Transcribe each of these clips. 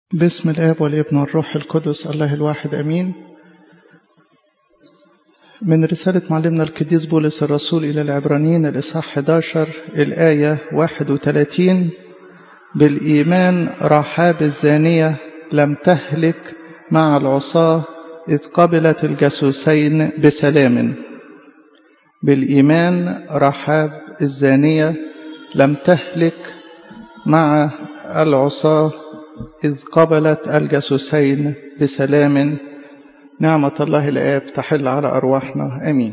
باسم الآب والابن والروح القدس الله الواحد أمين من رسالة معلمنا القديس بولس الرسول إلى العبرانيين الإصحاح 11 الآية 31 بالإيمان رحاب الزانية لم تهلك مع العصاة إذ قبلت الجاسوسين بسلام بالإيمان رحاب الزانية لم تهلك مع العصاة إذ قبلت الجاسوسين بسلام نعمة الله الآب تحل على أرواحنا آمين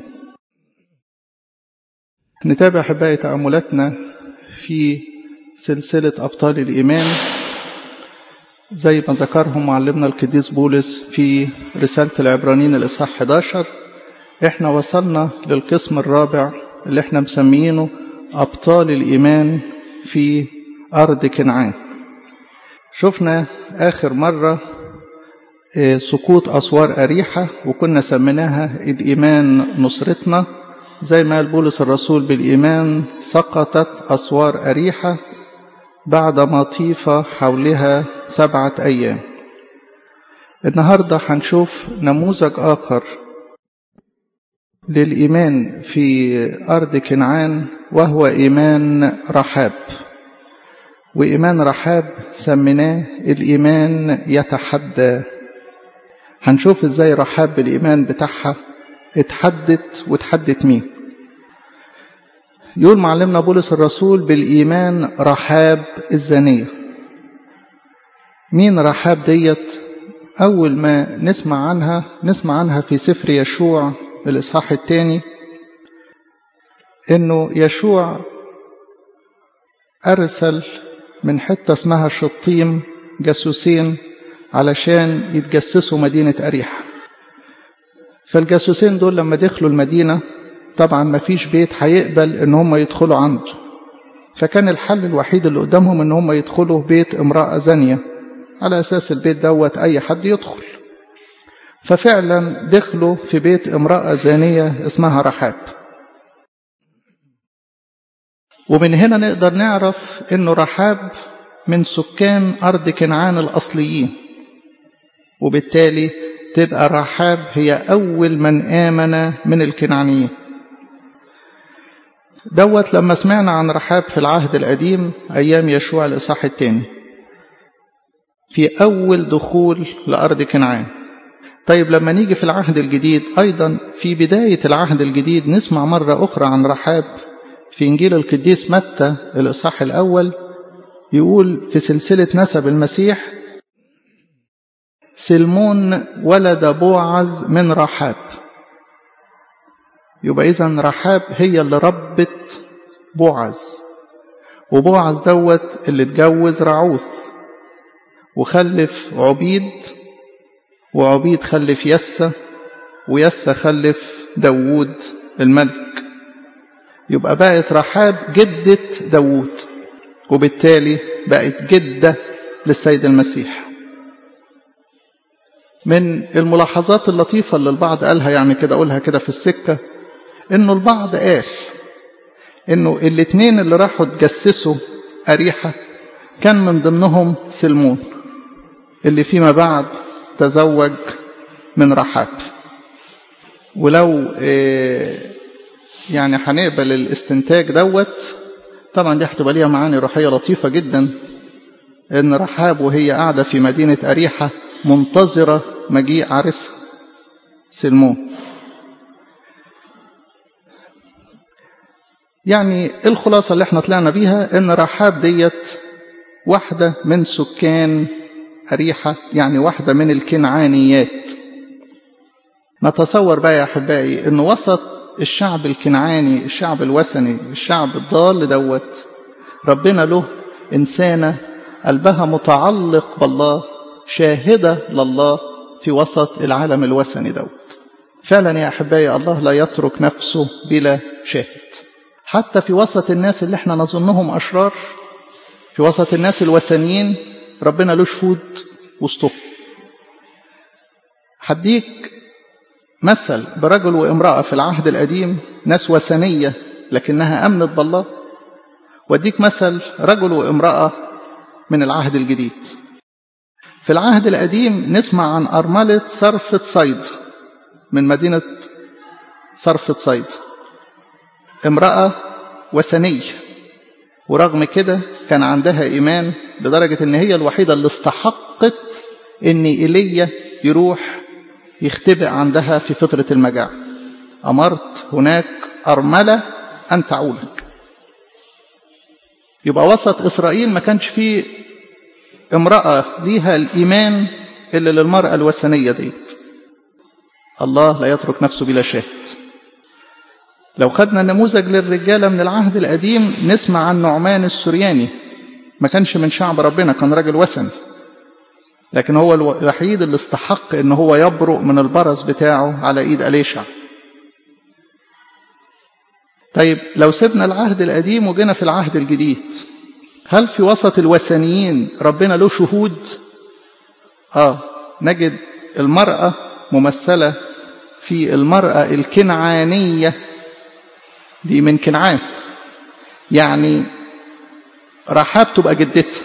نتابع أحبائي تأملاتنا في سلسلة أبطال الإيمان زي ما ذكرهم معلمنا القديس بولس في رسالة العبرانيين الإصحاح 11 احنا وصلنا للقسم الرابع اللي احنا مسميينه أبطال الإيمان في أرض كنعان شفنا آخر مرة سقوط أسوار أريحة وكنا سميناها الإيمان نصرتنا زي ما قال بولس الرسول بالإيمان سقطت أسوار أريحة بعدما طيف حولها سبعة أيام النهاردة هنشوف نموذج آخر للإيمان في أرض كنعان وهو إيمان رحاب وإيمان رحاب سميناه الإيمان يتحدى هنشوف إزاي رحاب بالإيمان بتاعها اتحدت واتحدت مين يقول معلمنا بولس الرسول بالإيمان رحاب الزانية مين رحاب ديت أول ما نسمع عنها نسمع عنها في سفر يشوع الإصحاح الثاني إنه يشوع أرسل من حتة اسمها شطيم جاسوسين علشان يتجسسوا مدينة أريحة فالجاسوسين دول لما دخلوا المدينة طبعا ما فيش بيت هيقبل ان هم يدخلوا عنده فكان الحل الوحيد اللي قدامهم ان هم يدخلوا بيت امرأة زانية على اساس البيت دوت اي حد يدخل ففعلا دخلوا في بيت امرأة زانية اسمها رحاب ومن هنا نقدر نعرف انه رحاب من سكان ارض كنعان الاصليين وبالتالي تبقى رحاب هي اول من امن من الكنعانيين دوت لما سمعنا عن رحاب في العهد القديم ايام يشوع الاصحاح الثاني في اول دخول لارض كنعان طيب لما نيجي في العهد الجديد ايضا في بدايه العهد الجديد نسمع مره اخرى عن رحاب في انجيل القديس متى الاصحاح الاول يقول في سلسله نسب المسيح سلمون ولد بوعز من رحاب يبقى إذا رحاب هي اللي ربت بوعز وبوعز دوت اللي اتجوز رعوث وخلف عبيد وعبيد خلف يسة ويسة خلف داوود الملك يبقى بقت رحاب جدة داوود وبالتالي بقت جدة للسيد المسيح من الملاحظات اللطيفة اللي البعض قالها يعني كده أقولها كده في السكة إنه البعض قال إنه الاتنين اللي راحوا تجسسوا أريحة كان من ضمنهم سلمون اللي فيما بعد تزوج من رحاب ولو يعني هنقبل الاستنتاج دوت طبعا دي هتبقى ليها معاني روحية لطيفة جدا إن رحاب وهي قاعدة في مدينة أريحة منتظرة مجيء عرسها سلمون يعني الخلاصة اللي احنا طلعنا بيها ان رحاب ديت واحدة من سكان أريحة يعني واحدة من الكنعانيات نتصور بقى يا أحبائي أن وسط الشعب الكنعاني الشعب الوثني الشعب الضال دوت ربنا له إنسانة قلبها متعلق بالله شاهدة لله في وسط العالم الوثني دوت فعلا يا أحبائي الله لا يترك نفسه بلا شاهد حتى في وسط الناس اللي احنا نظنهم أشرار في وسط الناس الوثنيين ربنا له شهود وسطهم هديك مثل برجل وامرأة في العهد القديم ناس وثنية لكنها أمنت بالله واديك مثل رجل وامرأة من العهد الجديد في العهد القديم نسمع عن أرملة صرفة صيد من مدينة صرفة صيد امرأة وثنية ورغم كده كان عندها إيمان لدرجة إن هي الوحيدة اللي استحقت إن إيليا يروح يختبئ عندها في فترة المجاعة أمرت هناك أرملة أن تعولك يبقى وسط إسرائيل ما كانش فيه امرأة ليها الإيمان إلا للمرأة الوثنية ديت الله لا يترك نفسه بلا شاهد لو خدنا نموذج للرجالة من العهد القديم نسمع عن نعمان السرياني ما كانش من شعب ربنا كان راجل وثني لكن هو الوحيد اللي استحق ان هو يبرؤ من البرص بتاعه على ايد أليشع طيب لو سيبنا العهد القديم وجينا في العهد الجديد هل في وسط الوثنيين ربنا له شهود اه نجد المرأة ممثلة في المرأة الكنعانية دي من كنعان يعني رحاب تبقى جدتها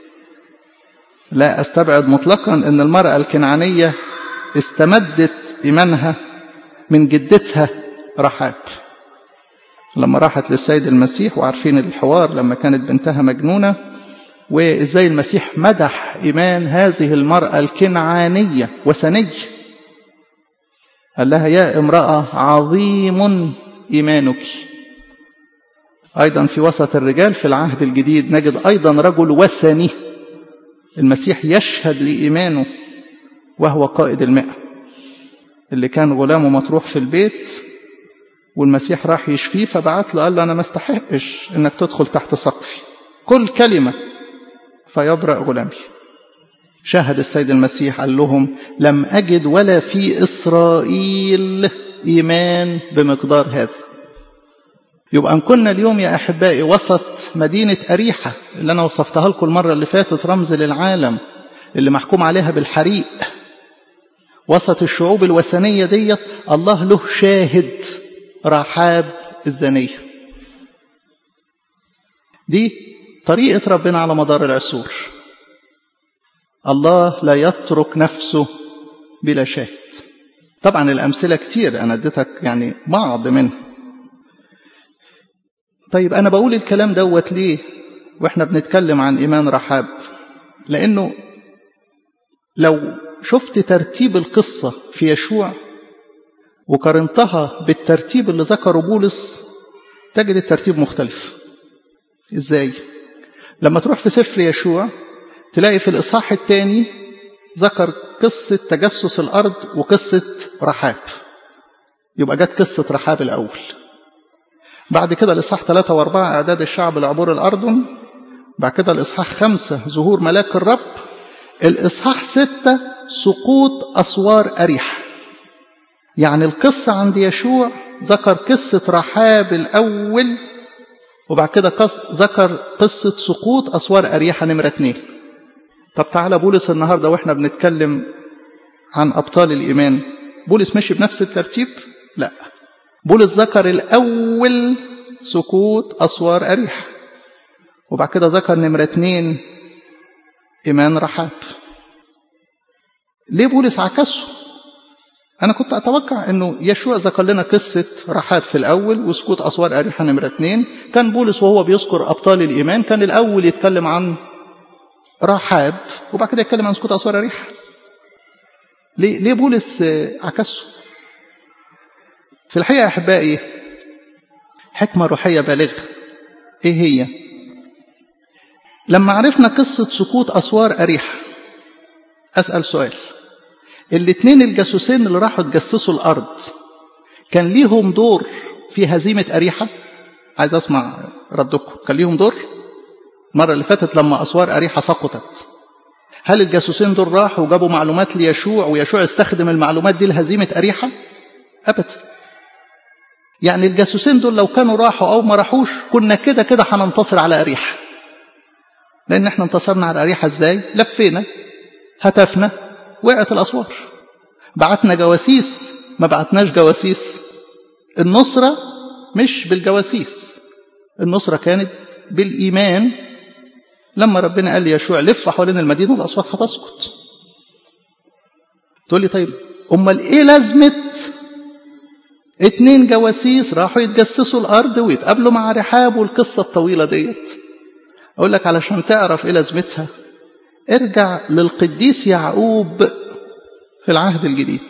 لا استبعد مطلقا ان المرأة الكنعانية استمدت ايمانها من جدتها رحاب لما راحت للسيد المسيح وعارفين الحوار لما كانت بنتها مجنونة وازاي المسيح مدح ايمان هذه المرأة الكنعانية وثنية قال لها يا امرأة عظيم ايمانك ايضا في وسط الرجال في العهد الجديد نجد ايضا رجل وثني المسيح يشهد لإيمانه وهو قائد المئة اللي كان غلامه مطروح في البيت والمسيح راح يشفيه فبعت له قال له أنا ما استحقش إنك تدخل تحت سقفي كل كلمة فيبرأ غلامي شاهد السيد المسيح قال لهم لم أجد ولا في إسرائيل إيمان بمقدار هذا يبقى أن كنا اليوم يا أحبائي وسط مدينة أريحة اللي أنا وصفتها لكم المرة اللي فاتت رمز للعالم اللي محكوم عليها بالحريق وسط الشعوب الوثنية ديت الله له شاهد رحاب الزانية دي طريقة ربنا على مدار العصور الله لا يترك نفسه بلا شاهد طبعا الأمثلة كتير أنا اديتك يعني بعض منها طيب أنا بقول الكلام دوت ليه وإحنا بنتكلم عن إيمان رحاب لأنه لو شفت ترتيب القصة في يشوع وقارنتها بالترتيب اللي ذكره بولس تجد الترتيب مختلف إزاي؟ لما تروح في سفر يشوع تلاقي في الإصحاح الثاني ذكر قصة تجسس الأرض وقصة رحاب يبقى جت قصة رحاب الأول بعد كده الإصحاح ثلاثة وأربعة إعداد الشعب لعبور الأردن بعد كده الإصحاح خمسة ظهور ملاك الرب الإصحاح ستة سقوط أسوار أريح يعني القصة عند يشوع ذكر قصة رحاب الأول وبعد كده قص... ذكر قصة سقوط أسوار أريحة نمرة اتنين طب تعالى بولس النهاردة وإحنا بنتكلم عن أبطال الإيمان بولس مشي بنفس الترتيب؟ لا بولس ذكر الأول سقوط أسوار أريحة وبعد كده ذكر نمرة اتنين إيمان رحاب ليه بولس عكسه أنا كنت أتوقع أنه يشوع ذكر لنا قصة رحاب في الأول وسقوط أسوار أريحة نمرة اتنين كان بولس وهو بيذكر أبطال الإيمان كان الأول يتكلم عن رحاب وبعد كده يتكلم عن سقوط أسوار أريحة ليه, ليه بولس عكسه في الحقيقة أحبائي حكمة روحية بالغة إيه هي لما عرفنا قصة سقوط أسوار أريحة أسأل سؤال الاثنين الجاسوسين اللي راحوا تجسسوا الأرض كان ليهم دور في هزيمة أريحة عايز أسمع ردكم كان ليهم دور المرة اللي فاتت لما أسوار أريحة سقطت هل الجاسوسين دول راحوا وجابوا معلومات ليشوع ويشوع استخدم المعلومات دي لهزيمة أريحة أبدا يعني الجاسوسين دول لو كانوا راحوا أو ما راحوش كنا كده كده هننتصر على أريحة لأن احنا انتصرنا على أريحة ازاي لفينا هتفنا وقعت الأسوار بعتنا جواسيس ما بعتناش جواسيس النصرة مش بالجواسيس النصرة كانت بالإيمان لما ربنا قال ليشوع لف حوالين المدينة والأصوات هتسقط تقول لي طيب امال ايه لازمه اتنين جواسيس راحوا يتجسسوا الارض ويتقابلوا مع رحاب والقصه الطويله ديت اقول لك علشان تعرف ايه لازمتها ارجع للقديس يعقوب في العهد الجديد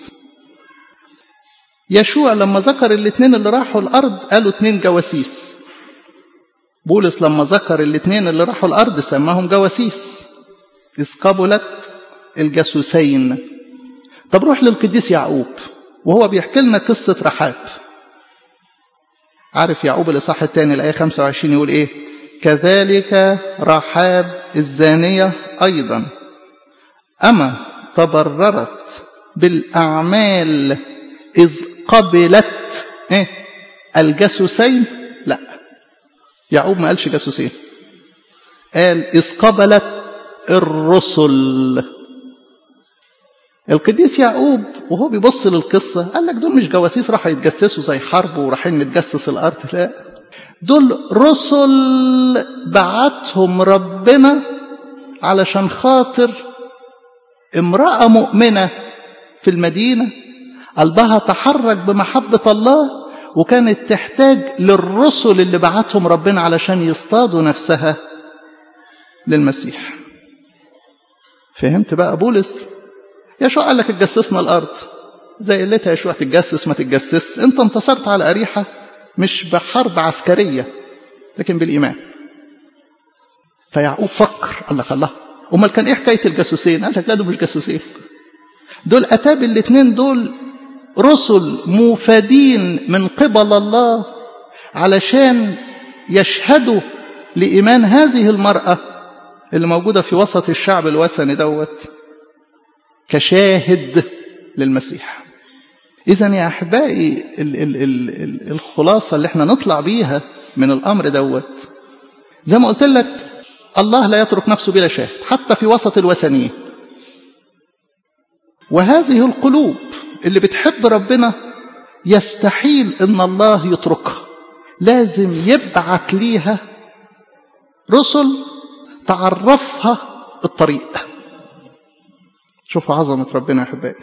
يشوع لما ذكر الاثنين اللي راحوا الارض قالوا اثنين جواسيس بولس لما ذكر الاثنين اللي راحوا الارض سماهم جواسيس اذ قبلت الجاسوسين طب روح للقديس يعقوب وهو بيحكي لنا قصه رحاب عارف يعقوب الاصحاح الثاني الايه 25 يقول ايه كذلك رحاب الزانيه ايضا اما تبررت بالاعمال اذ قبلت ايه الجاسوسين لا يعقوب ما قالش جاسوسين قال اذ قبلت الرسل القديس يعقوب وهو بيبص للقصة قال لك دول مش جواسيس راحوا يتجسسوا زي حرب ورايحين نتجسس الأرض لا دول رسل بعتهم ربنا علشان خاطر امرأة مؤمنة في المدينة قلبها تحرك بمحبة الله وكانت تحتاج للرسل اللي بعتهم ربنا علشان يصطادوا نفسها للمسيح فهمت بقى بولس يشوع قال لك اتجسسنا الارض زي قلتها يشوع تتجسس ما تتجسس انت انتصرت على اريحه مش بحرب عسكريه لكن بالايمان فيعقوب فكر قال لك الله امال كان ايه حكايه الجاسوسين قال لك لا دول مش جاسوسين دول اتاب الاثنين دول رسل مفادين من قبل الله علشان يشهدوا لايمان هذه المراه اللي موجوده في وسط الشعب الوثني دوت كشاهد للمسيح اذا يا احبائي ال ال ال الخلاصه اللي احنا نطلع بيها من الامر دوت زي ما قلت لك الله لا يترك نفسه بلا شاهد حتى في وسط الوثنيين وهذه القلوب اللي بتحب ربنا يستحيل ان الله يتركها لازم يبعت ليها رسل تعرفها الطريق شوفوا عظمة ربنا يا أحبائي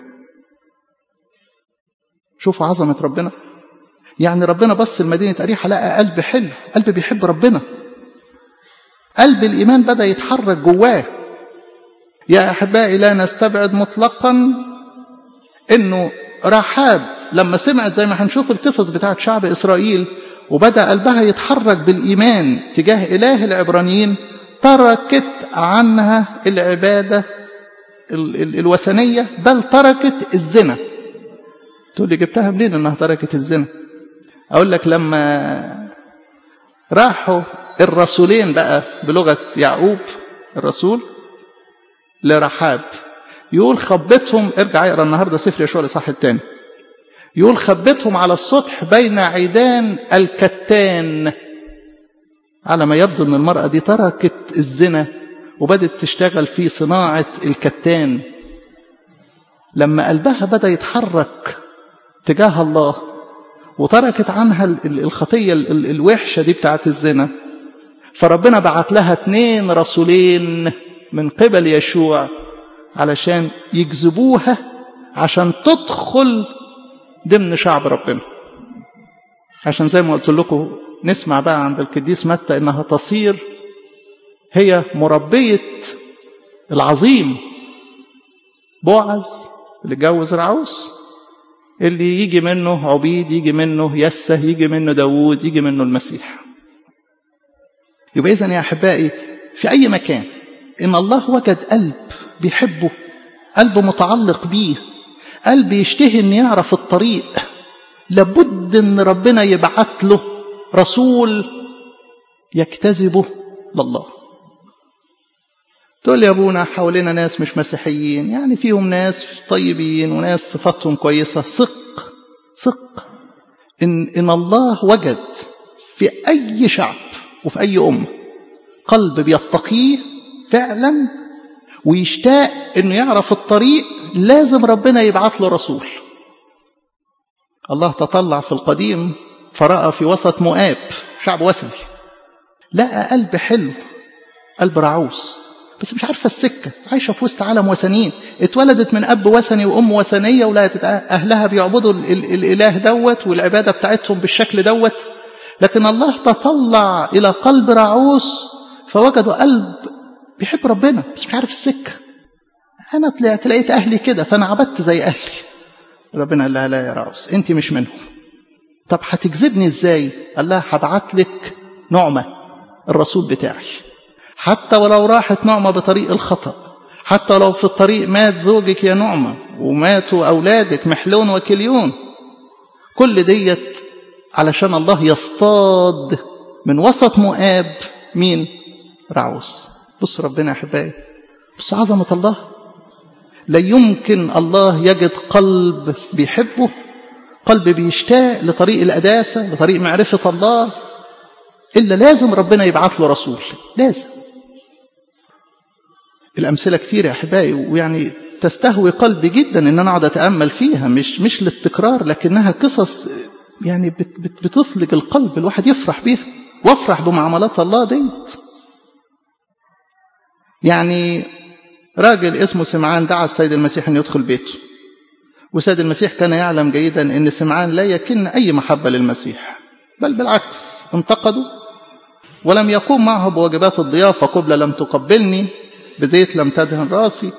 شوفوا عظمة ربنا يعني ربنا بص لمدينة أريحة لقى قلب حلو قلب بيحب ربنا قلب الإيمان بدأ يتحرك جواه يا أحبائي لا نستبعد مطلقا إنه رحاب لما سمعت زي ما هنشوف القصص بتاعت شعب إسرائيل وبدأ قلبها يتحرك بالإيمان تجاه إله العبرانيين تركت عنها العبادة الوثنية بل تركت الزنا تقول لي جبتها منين انها تركت الزنا اقول لك لما راحوا الرسولين بقى بلغة يعقوب الرسول لرحاب يقول خبتهم ارجع اقرا النهارده سفر يشوع الاصحاح الثاني يقول خبتهم على السطح بين عيدان الكتان على ما يبدو ان المرأة دي تركت الزنا وبدت تشتغل في صناعة الكتان لما قلبها بدأ يتحرك تجاه الله وتركت عنها الخطية الوحشة دي بتاعت الزنا فربنا بعت لها اتنين رسولين من قبل يشوع علشان يجذبوها عشان تدخل ضمن شعب ربنا عشان زي ما قلت لكم نسمع بقى عند القديس متى انها تصير هي مربية العظيم بوعز اللي جوز العوس اللي يجي منه عبيد يجي منه يسه يجي منه داوود يجي منه المسيح يبقى إذن يا أحبائي في أي مكان إن الله وجد قلب بيحبه قلب متعلق بيه قلب يشتهي إن يعرف الطريق لابد إن ربنا يبعت له رسول يجتذبه لله تقول لي يا ابونا حوالينا ناس مش مسيحيين يعني فيهم ناس طيبين وناس صفاتهم كويسة ثق ثق إن, إن الله وجد في أي شعب وفي أي أمة قلب بيتقيه فعلا ويشتاق إنه يعرف الطريق لازم ربنا يبعت له رسول الله تطلع في القديم فرأى في وسط مؤاب شعب وثني لقى قلب حلو قلب رعوس بس مش عارفة السكة عايشة في وسط عالم وثنيين اتولدت من أب وثني وأم وثنية ولقت أهلها بيعبدوا ال ال الإله دوت والعبادة بتاعتهم بالشكل دوت لكن الله تطلع إلى قلب رعوس فوجدوا قلب بيحب ربنا بس مش عارف السكة أنا طلعت لقيت أهلي كده فأنا عبدت زي أهلي ربنا قال لها لا يا رعوس أنت مش منهم طب هتجذبني إزاي قال لها هبعت لك نعمة الرسول بتاعي حتى ولو راحت نعمة بطريق الخطأ حتى لو في الطريق مات زوجك يا نعمة وماتوا أولادك محلون وكليون كل ديت علشان الله يصطاد من وسط مؤاب مين رعوس بص ربنا يا أحبائي بص عظمة الله لا يمكن الله يجد قلب بيحبه قلب بيشتاق لطريق القداسة لطريق معرفة الله إلا لازم ربنا يبعث له رسول لازم الأمثلة كتير يا أحبائي ويعني تستهوي قلبي جدا إن أنا أقعد أتأمل فيها مش مش للتكرار لكنها قصص يعني بت بت بتثلج القلب الواحد يفرح بيها وافرح بمعاملات الله ديت يعني راجل اسمه سمعان دعا السيد المسيح أن يدخل بيته وسيد المسيح كان يعلم جيدا أن سمعان لا يكن أي محبة للمسيح بل بالعكس انتقده ولم يقوم معه بواجبات الضيافة قبلة لم تقبلني بزيت لم تدهن راسي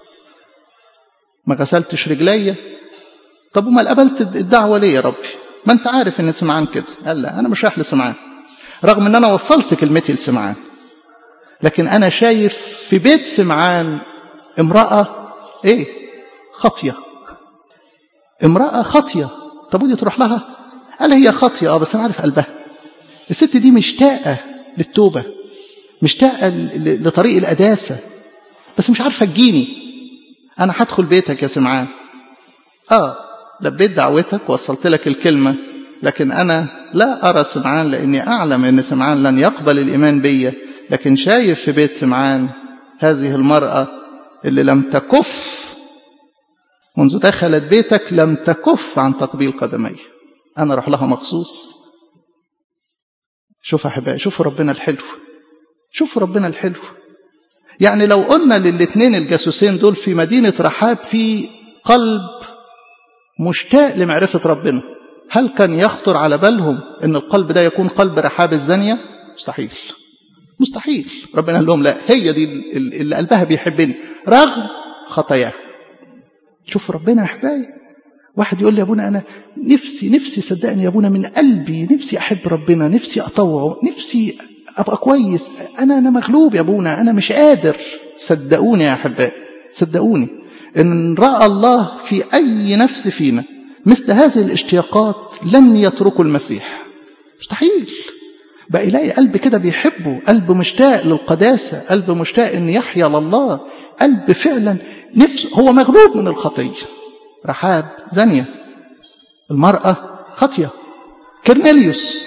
ما غسلتش رجليا طب وما قبلت الدعوة ليه يا ربي ما انت عارف ان سمعان كده قال لا انا مش رايح لسمعان رغم ان انا وصلت كلمتي لسمعان لكن انا شايف في بيت سمعان امرأة ايه خطية امرأة خطية طب ودي تروح لها قال هي خطية اه بس انا عارف قلبها الست دي مشتاقة للتوبة مشتاقة لطريق القداسة بس مش عارفة تجيني انا هدخل بيتك يا سمعان اه لبيت دعوتك وصلت لك الكلمة لكن أنا لا أرى سمعان لأني أعلم أن سمعان لن يقبل الإيمان بي لكن شايف في بيت سمعان هذه المرأة اللي لم تكف منذ دخلت بيتك لم تكف عن تقبيل قدمي أنا راح لها مخصوص شوف أحبائي شوفوا ربنا الحلو شوفوا ربنا الحلو يعني لو قلنا للاثنين الجاسوسين دول في مدينة رحاب في قلب مشتاق لمعرفة ربنا هل كان يخطر على بالهم ان القلب ده يكون قلب رحاب الزانية مستحيل مستحيل ربنا قال لهم لا هي دي اللي قلبها بيحبني رغم خطاياها شوف ربنا يا احبائي واحد يقول لي يا ابونا انا نفسي نفسي صدقني يا ابونا من قلبي نفسي احب ربنا نفسي اطوعه نفسي ابقى كويس انا انا مغلوب يا ابونا انا مش قادر صدقوني يا احبائي صدقوني إن رأى الله في أي نفس فينا مثل هذه الاشتياقات لن يتركوا المسيح مستحيل بقى يلاقي قلب كده بيحبه قلب مشتاق للقداسة قلب مشتاق أن يحيا لله قلب فعلا نفس هو مغلوب من الخطية رحاب زانية المرأة خطية كرنيليوس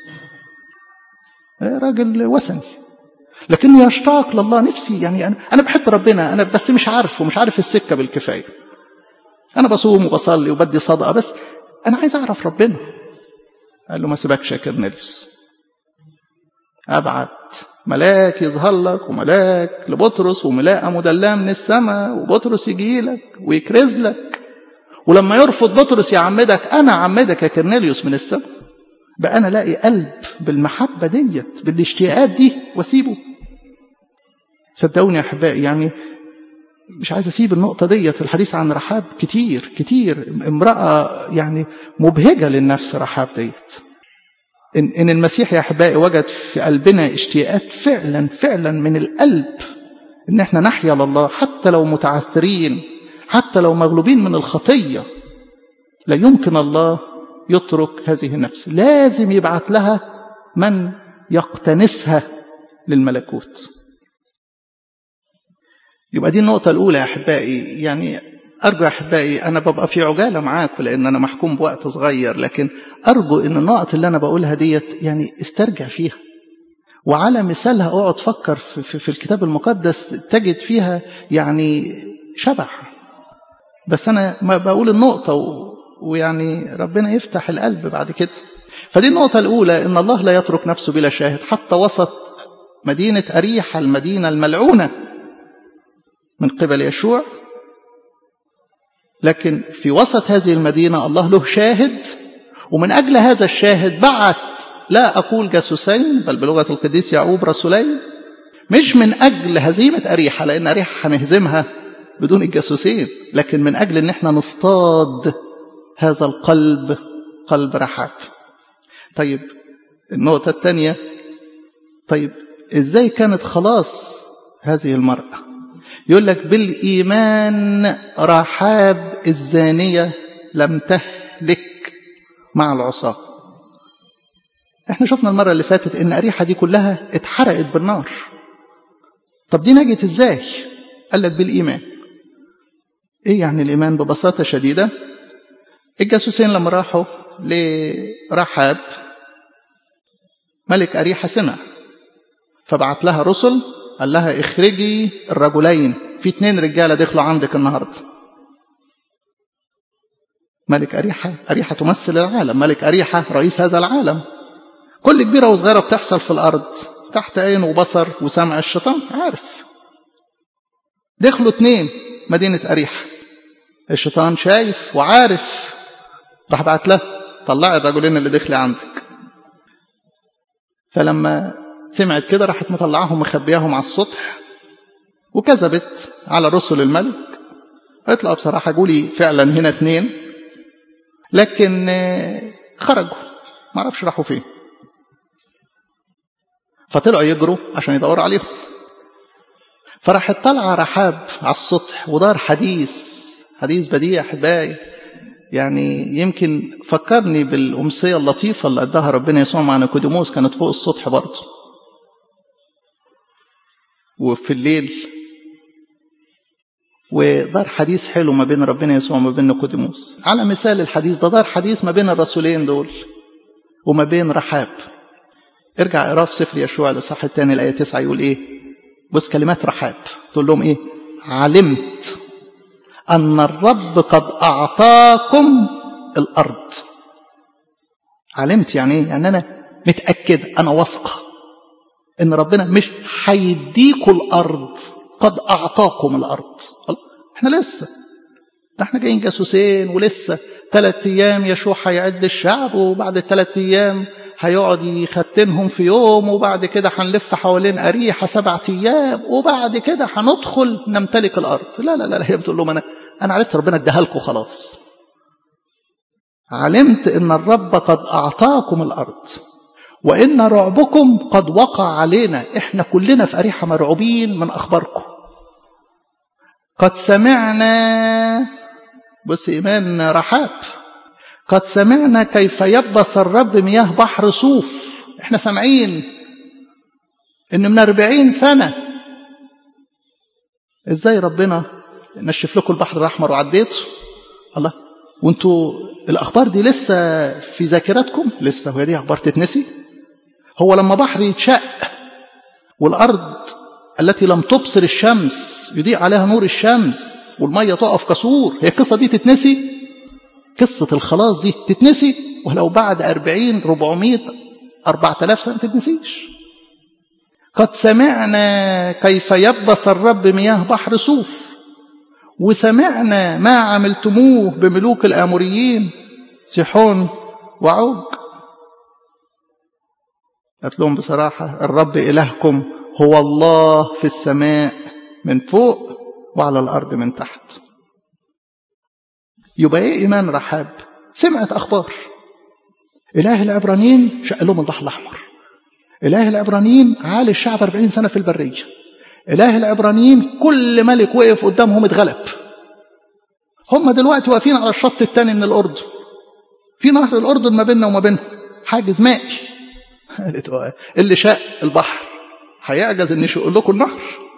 راجل وثني لكني يشتاق لله نفسي يعني أنا, أنا بحب ربنا أنا بس مش عارفه مش عارف السكة بالكفاية أنا بصوم وبصلي وبدي صدقة بس أنا عايز أعرف ربنا قال له ما سيبكش يا كرنيليوس أبعت ملاك يظهر لك وملاك لبطرس وملاءة مدلاه من السماء وبطرس يجي لك ويكرز لك ولما يرفض بطرس يعمدك أنا عمدك يا كرنيليوس من السماء بقى أنا الاقي قلب بالمحبة ديت بالاشتياقات دي واسيبه صدقوني يا أحبائي يعني مش عايز أسيب النقطة ديت الحديث عن رحاب كتير كتير امرأة يعني مبهجة للنفس رحاب ديت إن, إن المسيح يا أحبائي وجد في قلبنا اشتياقات فعلا فعلا من القلب إن احنا نحيا لله حتى لو متعثرين حتى لو مغلوبين من الخطية لا يمكن الله يترك هذه النفس لازم يبعث لها من يقتنسها للملكوت يبقى دي النقطة الأولى يا أحبائي يعني أرجو يا أحبائي أنا ببقى في عجالة معاكم لأن أنا محكوم بوقت صغير لكن أرجو أن النقط اللي أنا بقولها ديت يعني استرجع فيها وعلى مثالها اقعد فكر في, في, في الكتاب المقدس تجد فيها يعني شبح بس أنا ما بقول النقطة و ويعني ربنا يفتح القلب بعد كده فدي النقطة الأولى إن الله لا يترك نفسه بلا شاهد حتى وسط مدينة أريحة المدينة الملعونة من قبل يشوع لكن في وسط هذه المدينة الله له شاهد ومن أجل هذا الشاهد بعت لا أقول جاسوسين بل بلغة القديس يعقوب رسولين مش من أجل هزيمة أريحة لأن أريحة هنهزمها بدون الجاسوسين لكن من أجل أن احنا نصطاد هذا القلب قلب رحاب طيب النقطة الثانية طيب إزاي كانت خلاص هذه المرأة يقول لك بالإيمان رحاب الزانية لم تهلك مع العصاة احنا شفنا المرة اللي فاتت ان أريحة دي كلها اتحرقت بالنار طب دي نجت ازاي قال لك بالإيمان ايه يعني الإيمان ببساطة شديدة الجاسوسين لما راحوا لرحاب ملك أريحة سمع فبعت لها رسل قال لها اخرجي الرجلين في اتنين رجالة دخلوا عندك النهاردة ملك أريحة أريحة تمثل العالم ملك أريحة رئيس هذا العالم كل كبيرة وصغيرة بتحصل في الأرض تحت عين وبصر وسمع الشيطان عارف دخلوا اتنين مدينة أريحة الشيطان شايف وعارف راح بعت له طلعي الرجلين اللي دخلي عندك فلما سمعت كده راحت مطلعاهم مخبياهم على السطح وكذبت على رسل الملك قالت له بصراحة قولي فعلا هنا اتنين لكن خرجوا ما اعرفش راحوا فين فطلعوا يجروا عشان يدوروا عليهم فراحت طالعة رحاب على السطح ودار حديث حديث بديع احبائي يعني يمكن فكرني بالأمسية اللطيفة اللي أداها ربنا يسوع مع نيكوديموس كانت فوق السطح برضه وفي الليل ودار حديث حلو ما بين ربنا يسوع وما بين نيكوديموس على مثال الحديث ده دار حديث ما بين الرسولين دول وما بين رحاب ارجع اقرا في سفر يشوع الاصحاح الثاني الايه 9 يقول ايه بص كلمات رحاب تقول لهم ايه علمت ان الرب قد اعطاكم الارض علمت يعني ايه يعني انا متاكد انا واثقه ان ربنا مش هيديكوا الارض قد اعطاكم الارض احنا لسه ده احنا جايين جاسوسين ولسه ثلاث ايام يشوع هيعد الشعب وبعد ثلاث ايام هيقعد يختنهم في يوم وبعد كده هنلف حوالين أريحة سبعة أيام وبعد كده هندخل نمتلك الأرض لا لا لا هي بتقول لهم أنا أنا عرفت ربنا اداها لكم خلاص علمت إن الرب قد أعطاكم الأرض وإن رعبكم قد وقع علينا إحنا كلنا في أريحة مرعوبين من أخباركم قد سمعنا بص إيمان رحاب قد سمعنا كيف يبس الرب مياه بحر صوف احنا سامعين ان من أربعين سنة ازاي ربنا نشف لكم البحر الأحمر وعديته الله وانتوا الأخبار دي لسه في ذاكرتكم لسه وهي دي أخبار تتنسي هو لما بحر يتشق والأرض التي لم تبصر الشمس يضيء عليها نور الشمس والمية تقف كسور هي القصة دي تتنسي قصة الخلاص دي تتنسي ولو بعد أربعين ربعمائة أربعة آلاف سنة تتنسيش قد سمعنا كيف يبس الرب مياه بحر صوف وسمعنا ما عملتموه بملوك الآموريين سيحون وعوج قالت لهم بصراحة الرب إلهكم هو الله في السماء من فوق وعلى الأرض من تحت يبقى ايه ايمان رحاب سمعت اخبار اله العبرانيين شق لهم البحر الاحمر اله العبرانيين عالي الشعب 40 سنه في البريه اله العبرانيين كل ملك وقف قدامهم اتغلب هم دلوقتي واقفين على الشط الثاني من الاردن في نهر الاردن ما بيننا وما بينهم حاجز مائي اللي شق البحر هيعجز ان يشق لكم النهر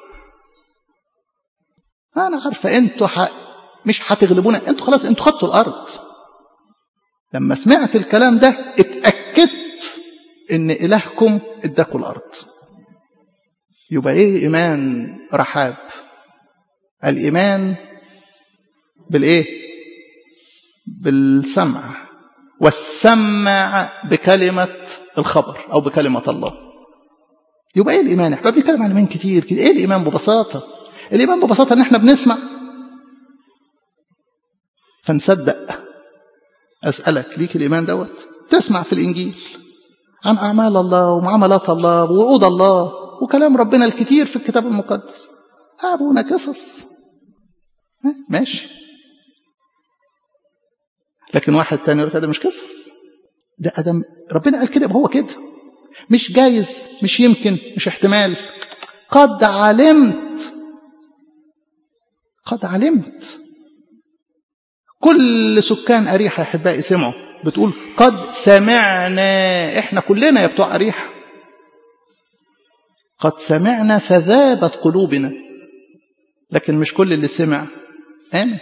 انا عارفه انتوا مش هتغلبونا انتوا خلاص انتوا خدتوا الارض لما سمعت الكلام ده اتاكدت ان الهكم اداكوا الارض يبقى ايه ايمان رحاب الايمان بالايه بالسمع والسمع بكلمه الخبر او بكلمه الله يبقى ايه الايمان احنا بنتكلم عن ايمان كتير كده ايه الايمان ببساطه الإيمان ببساطة إن إحنا بنسمع فنصدق أسألك ليك الإيمان دوت تسمع في الإنجيل عن أعمال الله ومعاملات الله ووعود الله وكلام ربنا الكتير في الكتاب المقدس أبونا قصص ماشي لكن واحد تاني يقول ده مش قصص ده أدم ربنا قال كده هو كده مش جايز مش يمكن مش احتمال قد علمت قد علمت كل سكان أريحة يا أحبائي سمعوا بتقول قد سمعنا احنا كلنا يا بتوع أريحة قد سمعنا فذابت قلوبنا لكن مش كل اللي سمع آمن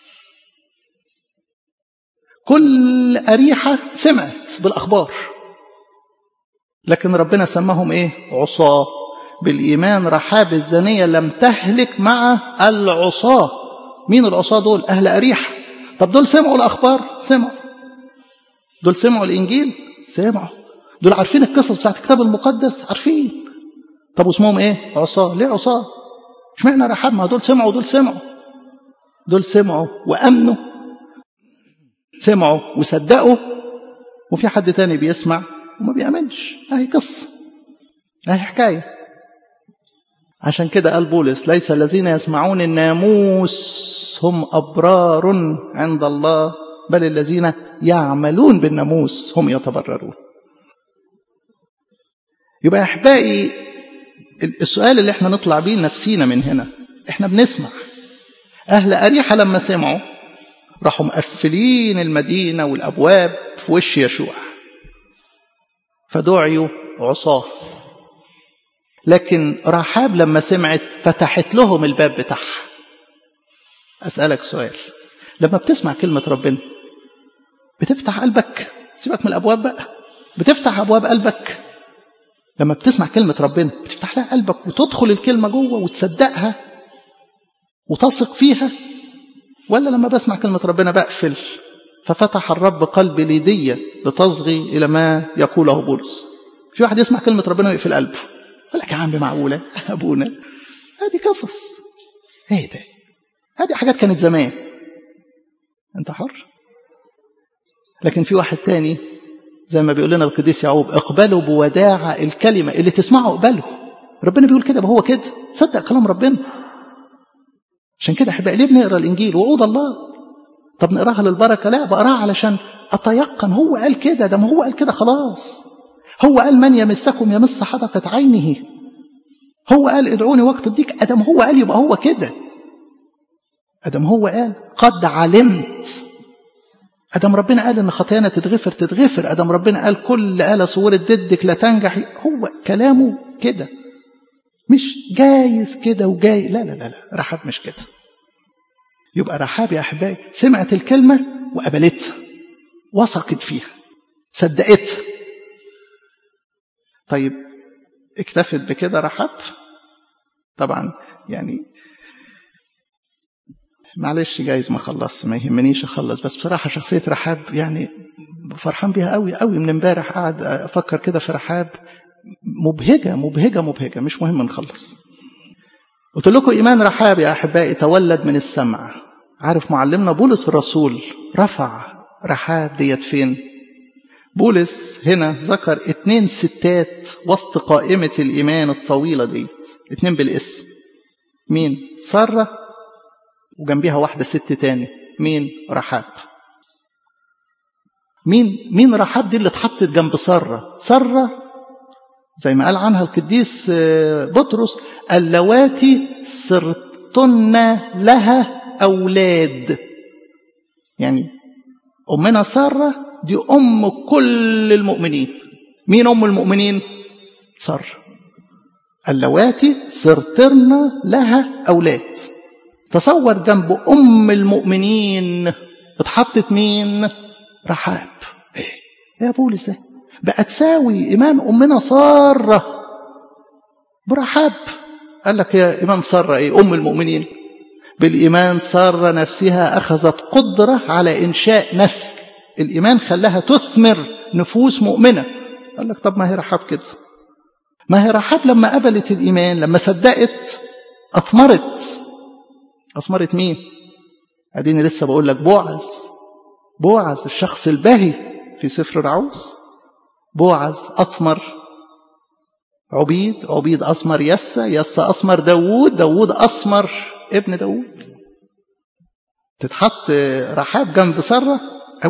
كل أريحة سمعت بالأخبار لكن ربنا سماهم إيه عصاة بالإيمان رحاب الزانية لم تهلك مع العصاة مين العصاة دول أهل أريحة طب دول سمعوا الأخبار سمعوا دول سمعوا الإنجيل سمعوا دول عارفين القصص بتاعت الكتاب المقدس عارفين طب واسمهم ايه عصاة ليه عصاة اشمعنى رحاب ما دول سمعوا دول سمعوا دول سمعوا وأمنوا سمعوا وصدقوا وفي حد تاني بيسمع وما بيأمنش اهي قصة اهي حكاية عشان كده قال بولس ليس الذين يسمعون الناموس هم أبرار عند الله بل الذين يعملون بالناموس هم يتبررون يبقى أحبائي السؤال اللي احنا نطلع بيه نفسينا من هنا احنا بنسمع أهل أريحة لما سمعوا راحوا مقفلين المدينة والأبواب في وش يشوع فدعيوا عصاه لكن رحاب لما سمعت فتحت لهم الباب بتاعها أسألك سؤال لما بتسمع كلمة ربنا بتفتح قلبك سيبك من الأبواب بقى بتفتح أبواب قلبك لما بتسمع كلمة ربنا بتفتح لها قلبك وتدخل الكلمة جوه وتصدقها وتثق فيها ولا لما بسمع كلمة ربنا بقفل ففتح الرب قلبي ليدية لتصغي إلى ما يقوله بولس في واحد يسمع كلمة ربنا ويقفل قلبه يقول لك يا عم معقولة أبونا هذه قصص ايه ده هذه حاجات كانت زمان انت حر لكن في واحد تاني زي ما بيقول لنا القديس يعقوب اقبلوا بوداع الكلمة اللي تسمعه اقبله ربنا بيقول كده هو كده صدق كلام ربنا عشان كده احبائي ليه بنقرا الانجيل وعود الله طب نقراها للبركه لا بقراها علشان اتيقن هو قال كده ده ما هو قال كده خلاص هو قال من يمسكم يمس حدقة عينه هو قال ادعوني وقت الضيق ادم هو قال يبقى هو كده ادم هو قال قد علمت ادم ربنا قال ان خطايانا تتغفر تتغفر ادم ربنا قال كل آلة صورة ضدك لا تنجح هو كلامه كده مش جايز كده وجاي لا لا لا لا رحاب مش كده يبقى رحاب يا احبائي سمعت الكلمه وقبلتها وثقت فيها صدقتها طيب اكتفت بكده رحاب طبعا يعني معلش جايز ما خلصت ما يهمنيش اخلص بس بصراحه شخصيه رحاب يعني فرحان بيها قوي قوي من امبارح قاعد افكر كده في رحاب مبهجة مبهجة مبهجة مش مهم نخلص قلت لكم إيمان رحاب يا أحبائي تولد من السمع عارف معلمنا بولس الرسول رفع رحاب ديت فين بولس هنا ذكر اتنين ستات وسط قائمة الإيمان الطويلة ديت اتنين بالاسم مين سارة وجنبيها واحدة ست تاني مين رحاب مين مين رحاب دي اللي اتحطت جنب سارة سارة زي ما قال عنها القديس بطرس اللواتي صرتن لها أولاد يعني أمنا سارة دي أم كل المؤمنين مين أم المؤمنين سارة اللواتي صرتن لها أولاد تصور جنب أم المؤمنين اتحطت مين رحاب ايه يا بولس ده بقى تساوي إيمان أمنا سارة برحاب قال لك يا إيمان سارة إيه أم المؤمنين بالإيمان سارة نفسها أخذت قدرة على إنشاء نسل الإيمان خلاها تثمر نفوس مؤمنة قال لك طب ما هي رحاب كده ما هي رحاب لما قبلت الإيمان لما صدقت أثمرت أثمرت مين أديني لسه بقول لك بوعز بوعز الشخص الباهي في سفر العوز بوعز أثمر عبيد عبيد أثمر يسى يسى أثمر داوود داوود أثمر ابن داوود تتحط رحاب جنب سرة قوي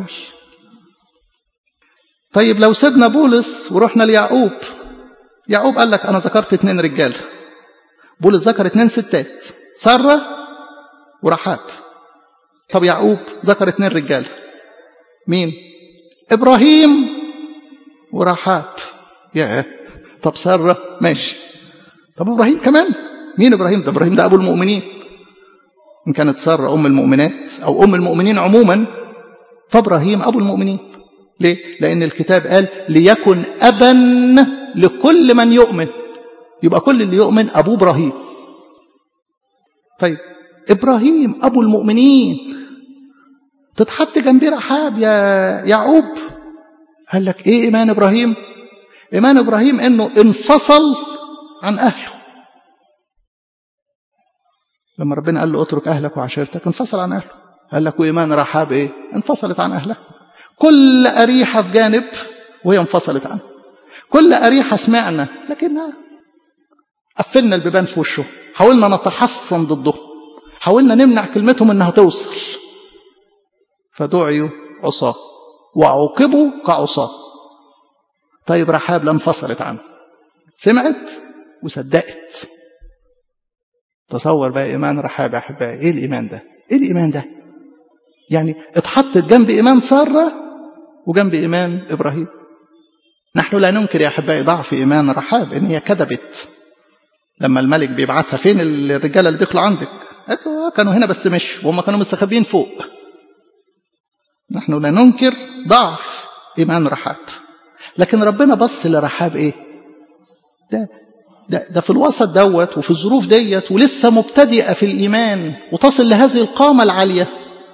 طيب لو سيبنا بولس ورحنا ليعقوب يعقوب قال لك أنا ذكرت اتنين رجال بولس ذكر اتنين ستات سارة ورحاب طب يعقوب ذكر اتنين رجال مين إبراهيم ورحاب يا طب سارة ماشي طب إبراهيم كمان مين إبراهيم ده إبراهيم ده أبو المؤمنين إن كانت سارة أم المؤمنات أو أم المؤمنين عموما فإبراهيم أبو المؤمنين ليه؟ لأن الكتاب قال ليكن أبا لكل من يؤمن يبقى كل اللي يؤمن أبو إبراهيم طيب إبراهيم أبو المؤمنين تتحط جنبي رحاب يا يعقوب قال لك إيه إيمان إبراهيم إيمان إبراهيم إنه انفصل عن أهله لما ربنا قال له اترك أهلك وعشيرتك انفصل عن أهله قال لك وإيمان رحاب إيه انفصلت عن أهلها كل أريحة في جانب وهي انفصلت عنه كل أريحة سمعنا لكنها قفلنا البيبان في وشه حاولنا نتحصن ضده حاولنا نمنع كلمتهم انها توصل فدعيوا عصاة وعوقبوا كعصاة طيب رحاب لا انفصلت عنه سمعت وصدقت تصور بقى ايمان رحاب يا احبائي ايه الايمان ده ايه الايمان ده يعني اتحطت جنب ايمان ساره وجنب ايمان ابراهيم نحن لا ننكر يا احبائي ضعف ايمان رحاب ان هي كذبت لما الملك بيبعتها فين الرجاله اللي دخلوا عندك قالوا كانوا هنا بس مش وهم كانوا مستخبيين فوق نحن لا ننكر ضعف ايمان رحاب لكن ربنا بص لرحاب ايه ده ده, ده في الوسط دوت وفي الظروف ديت ولسه مبتدئه في الايمان وتصل لهذه القامه العاليه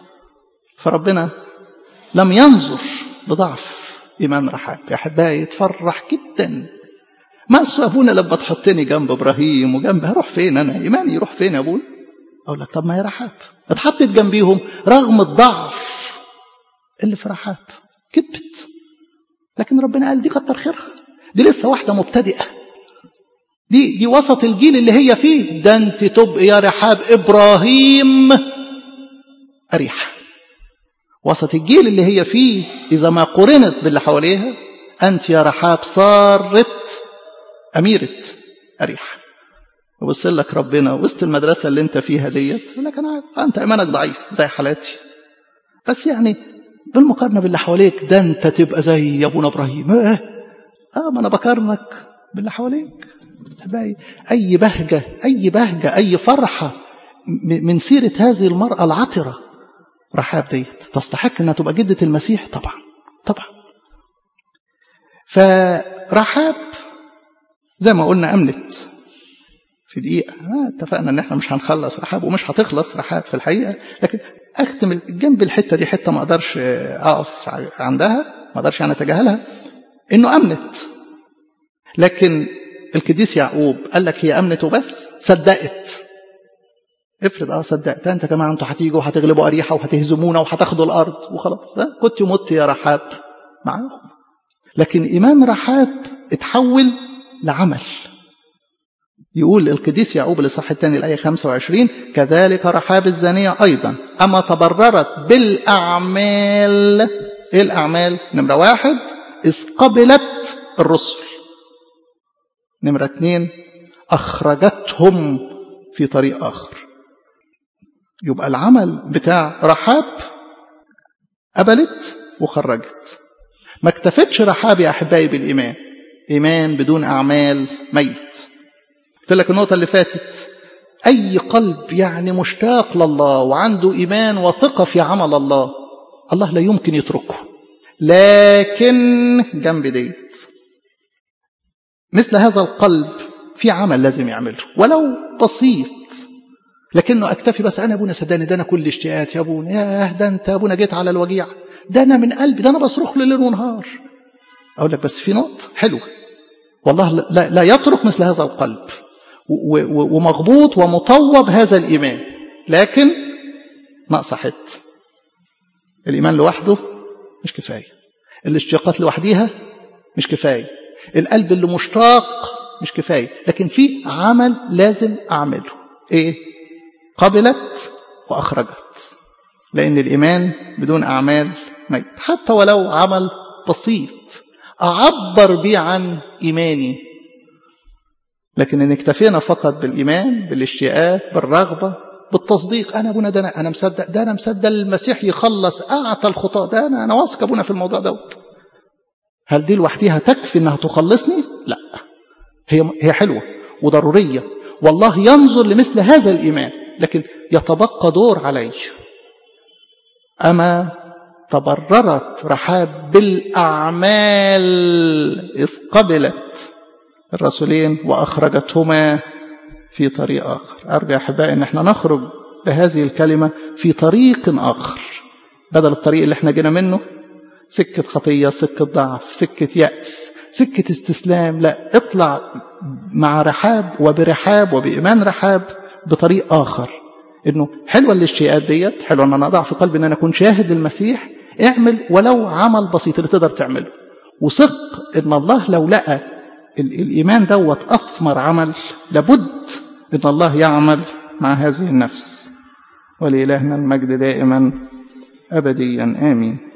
فربنا لم ينظر لضعف ايمان رحاب يا احبائي يتفرح جدا ما ابونا لما تحطني جنب ابراهيم وجنب هروح فين انا ايماني يروح فين يا ابونا اقول لك طب ما هي رحاب اتحطت جنبيهم رغم الضعف اللي في رحاب كذبت لكن ربنا قال دي كتر خيرها دي لسه واحده مبتدئه دي دي وسط الجيل اللي هي فيه ده انت تبقى يا رحاب ابراهيم اريح وسط الجيل اللي هي فيه اذا ما قرنت باللي حواليها انت يا رحاب صارت أميرة أريح وبص لك ربنا وسط المدرسة اللي انت فيها ديت يقول لك أنا عارف أنت إيمانك ضعيف زي حالاتي بس يعني بالمقارنة باللي حواليك ده أنت تبقى زي أبونا إبراهيم آه, آه ما أنا بقارنك باللي حواليك باقي أي بهجة أي بهجة أي فرحة من سيرة هذه المرأة العطرة رحاب ديت تستحق أنها تبقى جدة المسيح طبعا طبعا فرحاب زي ما قلنا أمنت في دقيقة آه اتفقنا ان احنا مش هنخلص رحاب ومش هتخلص رحاب في الحقيقة لكن اختم جنب الحتة دي حتة ما اقدرش اقف عندها ما اقدرش يعني اتجاهلها انه امنت لكن القديس يعقوب قال لك هي امنت وبس صدقت افرض اه صدقت انت كمان انتوا هتيجوا وهتغلبوا اريحه وهتهزمونا وهتاخدوا الارض وخلاص ده كنت مت يا رحاب معاهم لكن ايمان رحاب اتحول لعمل يقول القديس يعقوب الإصحاح الثاني الآية 25 كذلك رحاب الزانية أيضا أما تبررت بالأعمال إيه الأعمال؟ نمرة واحد إذ قبلت الرسل نمرة اثنين أخرجتهم في طريق آخر يبقى العمل بتاع رحاب قبلت وخرجت ما اكتفتش رحاب يا أحبائي بالإيمان إيمان بدون أعمال ميت قلت لك النقطة اللي فاتت أي قلب يعني مشتاق لله وعنده إيمان وثقة في عمل الله الله لا يمكن يتركه لكن جنب ديت مثل هذا القلب في عمل لازم يعمله ولو بسيط لكنه اكتفي بس انا ابونا صدقني ده انا كل اشتياقات يا ابونا ياه ده انت ابونا جيت على الوجيع ده انا من قلبي ده انا بصرخ ليل ونهار اقول لك بس في نقطه حلوه والله لا, لا يترك مثل هذا القلب ومغبوط ومطوب هذا الإيمان لكن ناقصة حت الإيمان لوحده مش كفاية الاشتياقات لوحديها مش كفاية القلب اللي مشتاق مش كفاية لكن في عمل لازم أعمله إيه قبلت وأخرجت لأن الإيمان بدون أعمال ميت حتى ولو عمل بسيط أعبر بيه عن إيماني لكن إن اكتفينا فقط بالإيمان بالاشتياقات بالرغبة بالتصديق أنا أبونا ده أنا, أنا مصدق ده أنا مصدق المسيح يخلص أعطى الخطاة ده أنا أنا واثق أبونا في الموضوع دوت هل دي لوحديها تكفي إنها تخلصني؟ لا هي هي حلوة وضرورية والله ينظر لمثل هذا الإيمان لكن يتبقى دور علي أما تبررت رحاب بالأعمال إذ قبلت الرسولين وأخرجتهما في طريق آخر أرجو أحبائي أن احنا نخرج بهذه الكلمة في طريق آخر بدل الطريق اللي احنا جينا منه سكة خطية سكة ضعف سكة يأس سكة استسلام لا اطلع مع رحاب وبرحاب وبإيمان رحاب بطريق آخر انه حلوه الاشتياقات ديت حلوه ان انا اضع في قلبي ان انا اكون شاهد للمسيح اعمل ولو عمل بسيط اللي تقدر تعمله وثق ان الله لو لقى الايمان دوت اثمر عمل لابد ان الله يعمل مع هذه النفس ولإلهنا المجد دائما ابديا امين